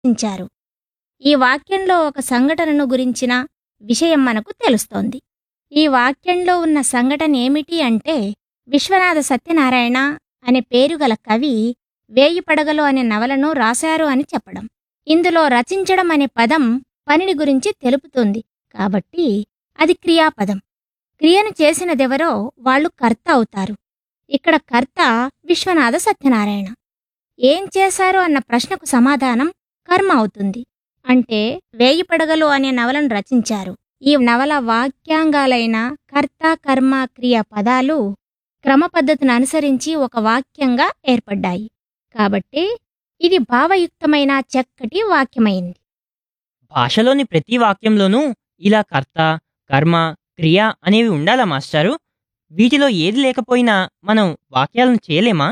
రచించారు ఈ వాక్యంలో ఒక సంఘటనను గురించిన విషయం మనకు తెలుస్తోంది ఈ వాక్యంలో ఉన్న సంఘటన ఏమిటి అంటే విశ్వనాథ సత్యనారాయణ అనే పేరు గల కవి వేయి పడగలు అనే నవలను రాశారు అని చెప్పడం ఇందులో రచించడం అనే పదం పనిని గురించి తెలుపుతుంది కాబట్టి అది క్రియాపదం క్రియను చేసినదెవరో వాళ్ళు కర్త అవుతారు ఇక్కడ కర్త విశ్వనాథ సత్యనారాయణ ఏం చేశారు అన్న ప్రశ్నకు సమాధానం కర్మ అవుతుంది అంటే వేయి పడగలు అనే నవలను రచించారు ఈ నవల వాక్యాంగాలైన కర్త కర్మ క్రియ పదాలు క్రమ పద్ధతిని అనుసరించి ఒక వాక్యంగా ఏర్పడ్డాయి కాబట్టి ఇది భావయుక్తమైన చక్కటి వాక్యమైంది భాషలోని ప్రతి వాక్యంలోనూ ఇలా కర్త కర్మ క్రియ అనేవి ఉండాలా మాస్టారు వీటిలో ఏది లేకపోయినా మనం వాక్యాలను చేయలేమా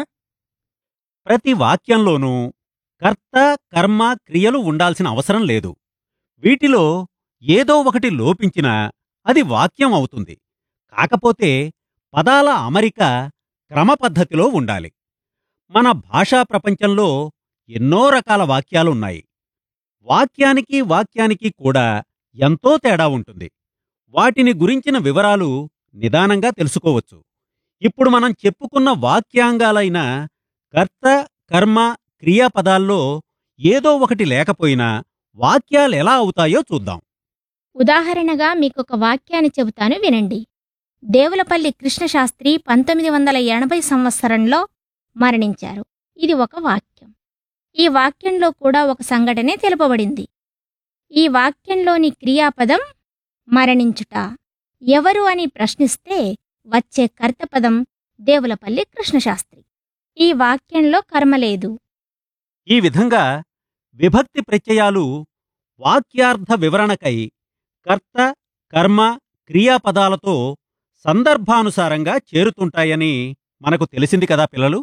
ప్రతి వాక్యంలోనూ కర్త కర్మ క్రియలు ఉండాల్సిన అవసరం లేదు వీటిలో ఏదో ఒకటి లోపించినా అది వాక్యం అవుతుంది కాకపోతే పదాల అమరిక క్రమపద్ధతిలో ఉండాలి మన భాషా ప్రపంచంలో ఎన్నో రకాల వాక్యాలున్నాయి వాక్యానికి వాక్యానికి కూడా ఎంతో తేడా ఉంటుంది వాటిని గురించిన వివరాలు నిదానంగా తెలుసుకోవచ్చు ఇప్పుడు మనం చెప్పుకున్న వాక్యాంగాలైన కర్త కర్మ క్రియాపదాల్లో ఏదో ఒకటి లేకపోయినా వాక్యాలెలా అవుతాయో చూద్దాం ఉదాహరణగా మీకొక వాక్యాన్ని చెబుతాను వినండి దేవులపల్లి కృష్ణశాస్త్రి పంతొమ్మిది వందల ఎనభై సంవత్సరంలో మరణించారు ఇది ఒక వాక్యం ఈ వాక్యంలో కూడా ఒక సంఘటనే తెలుపబడింది ఈ వాక్యంలోని క్రియాపదం మరణించుట ఎవరు అని ప్రశ్నిస్తే వచ్చే కర్తపదం దేవులపల్లి కృష్ణశాస్త్రి ఈ వాక్యంలో కర్మ లేదు ఈ విధంగా విభక్తి ప్రత్యయాలు వాక్యార్థ వివరణకై కర్త కర్మ క్రియాపదాలతో సందర్భానుసారంగా చేరుతుంటాయని మనకు తెలిసింది కదా పిల్లలు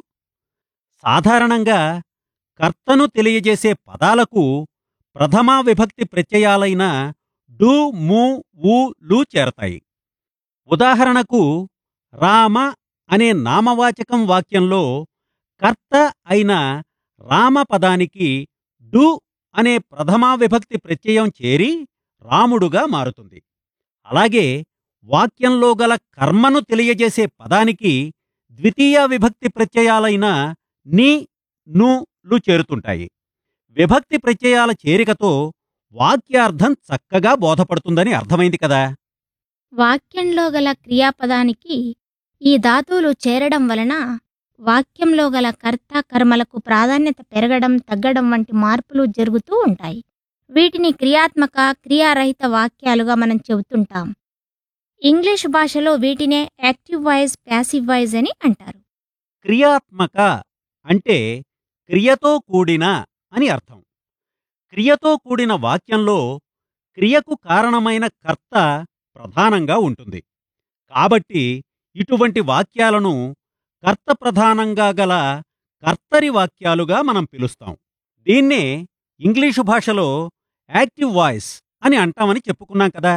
సాధారణంగా కర్తను తెలియజేసే పదాలకు ప్రథమా విభక్తి ప్రత్యయాలైన డు ము ఊ లు చేరతాయి ఉదాహరణకు రామ అనే నామవాచకం వాక్యంలో కర్త అయిన రామ పదానికి డు అనే ప్రథమా విభక్తి ప్రత్యయం చేరి రాముడుగా మారుతుంది అలాగే వాక్యంలో గల కర్మను తెలియజేసే పదానికి ద్వితీయ విభక్తి ప్రత్యయాలైన ని ను లు చేరుతుంటాయి విభక్తి ప్రత్యయాల చేరికతో వాక్యార్థం చక్కగా బోధపడుతుందని అర్థమైంది కదా వాక్యంలో గల క్రియాపదానికి ఈ ధాతువులు చేరడం వలన వాక్యంలో గల కర్త కర్మలకు ప్రాధాన్యత పెరగడం తగ్గడం వంటి మార్పులు జరుగుతూ ఉంటాయి వీటిని క్రియాత్మక క్రియారహిత వాక్యాలుగా మనం చెబుతుంటాం ఇంగ్లీష్ భాషలో వీటినే యాక్టివ్ వాయిస్ ప్యాసివ్ వాయిస్ అని అంటారు క్రియాత్మక అంటే క్రియతో కూడిన అని అర్థం క్రియతో కూడిన వాక్యంలో క్రియకు కారణమైన కర్త ప్రధానంగా ఉంటుంది కాబట్టి ఇటువంటి వాక్యాలను కర్త ప్రధానంగా గల కర్తరి వాక్యాలుగా మనం పిలుస్తాం దీన్నే ఇంగ్లీషు భాషలో యాక్టివ్ వాయిస్ అని అంటామని చెప్పుకున్నాం కదా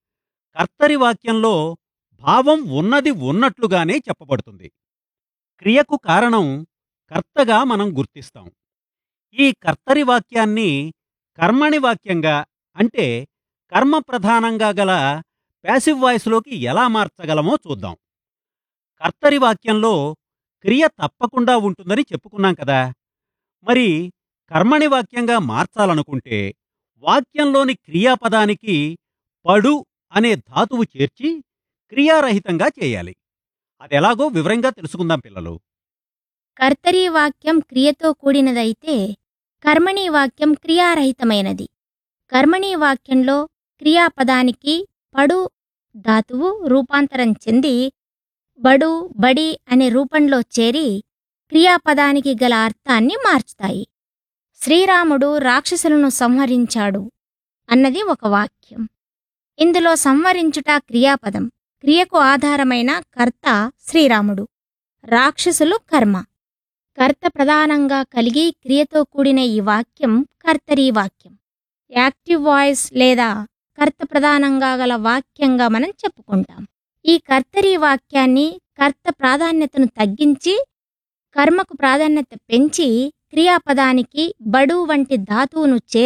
కర్తరి వాక్యంలో భావం ఉన్నది ఉన్నట్లుగానే చెప్పబడుతుంది క్రియకు కారణం కర్తగా మనం గుర్తిస్తాం ఈ కర్తరి వాక్యాన్ని కర్మణి వాక్యంగా అంటే కర్మ ప్రధానంగా గల ప్యాసివ్ వాయిస్లోకి ఎలా మార్చగలమో చూద్దాం కర్తరి వాక్యంలో క్రియ తప్పకుండా ఉంటుందని చెప్పుకున్నాం కదా మరి కర్మణి వాక్యంగా మార్చాలనుకుంటే వాక్యంలోని క్రియాపదానికి పడు అనే ధాతువు చేర్చి క్రియారహితంగా చేయాలి అదెలాగో వివరంగా తెలుసుకుందాం పిల్లలు కర్తరీ వాక్యం క్రియతో కూడినదైతే కర్మణీ వాక్యం క్రియారహితమైనది కర్మణీ వాక్యంలో క్రియాపదానికి పడు ధాతువు రూపాంతరం చెంది బడు బడి అనే రూపంలో చేరి క్రియాపదానికి గల అర్థాన్ని మార్చుతాయి శ్రీరాముడు రాక్షసులను సంహరించాడు అన్నది ఒక వాక్యం ఇందులో సంహరించుట క్రియాపదం క్రియకు ఆధారమైన కర్త శ్రీరాముడు రాక్షసులు కర్మ కర్త ప్రధానంగా కలిగి క్రియతో కూడిన ఈ వాక్యం కర్తరీ వాక్యం యాక్టివ్ వాయిస్ లేదా కర్త ప్రధానంగా గల వాక్యంగా మనం చెప్పుకుంటాం ఈ కర్తరీ వాక్యాన్ని కర్త ప్రాధాన్యతను తగ్గించి కర్మకు ప్రాధాన్యత పెంచి క్రియాపదానికి బడు వంటి ధాతువును చే